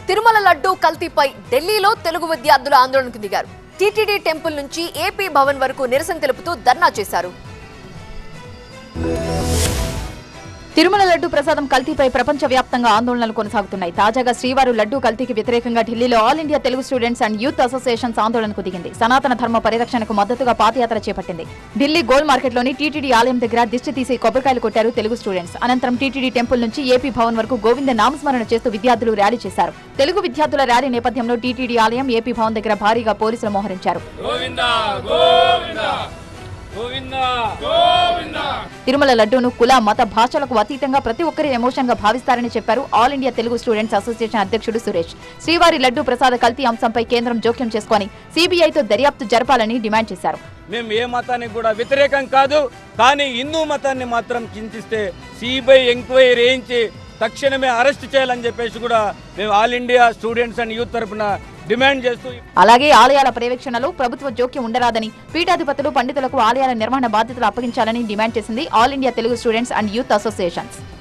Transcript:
తిరుమల లడ్డూ కల్తీపై ఢిల్లీలో తెలుగు విద్యార్థులు ఆందోళనకు దిగారు టీటీడీ టెంపుల్ నుంచి ఏపీ భవన్ వరకు నిరసన తెలుపుతూ ధర్నా చేశారు తిరుమల లడ్డు ప్రసాదం కల్తీపై ప్రపంచ వ్యాప్తంగా ఆందోళనలు కొనసాగుతున్నాయి తాజాగా శ్రీవారు లడ్డు కల్తీకి వ్యతిరేకంగా ఢిల్లీలో all India Telugu students and youth associations ఆందోళనకు దిగింది సనాతన ధర్మ పరిరక్షణకు మద్దతుగా పాదయాత్ర చేపట్టింది ఢిల్లీ గోల్ మార్కెట్లోని టీటీడీ ఆలయం దగ్గర దిష్టి తీసి కొబ్బరికాయలు కొట్టారు తెలుగు స్టూడెంట్స్ అనంతరం టీటీడీ టెంపుల్ నుంచి ఏపీ భవన్ వరకు గోవింద నామస్మరణ చేస్తూ విద్యార్థులు ర్యాలీ చేశారు తెలుగు విద్యార్థుల ర్యాలీ నేపథ్యంలో టీటీడీ ఆలయం ఏపీ భవన్ దగ్గర భారీగా పోలీసులు మోహరించారు గోవింద గోవింద గోవింద గోవింద తిరుమల లడ్డూను కుల మత భాషలకు అతీతంగా ప్రతి ఒక్కరి ఎమోషన్ గా భావిస్తారని చెప్పారు all India Telugu students association అధ్యక్షుడు సురేష్ శ్రీవారి లడ్డూ ప్రసాద కల్తీ అంశంపై కేంద్రం జోక్యం చేసుకొని సీబీఐతో దర్యాప్తు జరపాలని డిమాండ్ చేశారు మేము ఏ మతానికి కూడా వ్యతిరేకం కాదు కానీ హిందూ మతాన్ని మాత్రం చింతిస్తే సిబిఐ ఎంక్వైరీ వేయించి తక్షణమే అరెస్ట్ చేయాలని చెప్పేసి కూడా మేము all India students and youth తరపున డిమాండ్ చేస్తూ అలాగే ఆలయాల పర్యవేక్షణలో ప్రభుత్వ జోక్యం ఉండరాదని పీఠాధిపతులు పండితులకు ఆలయాల నిర్వహణ బాధ్యతలు అప్పగించాలని డిమాండ్ చేసింది all India Telugu students and youth associations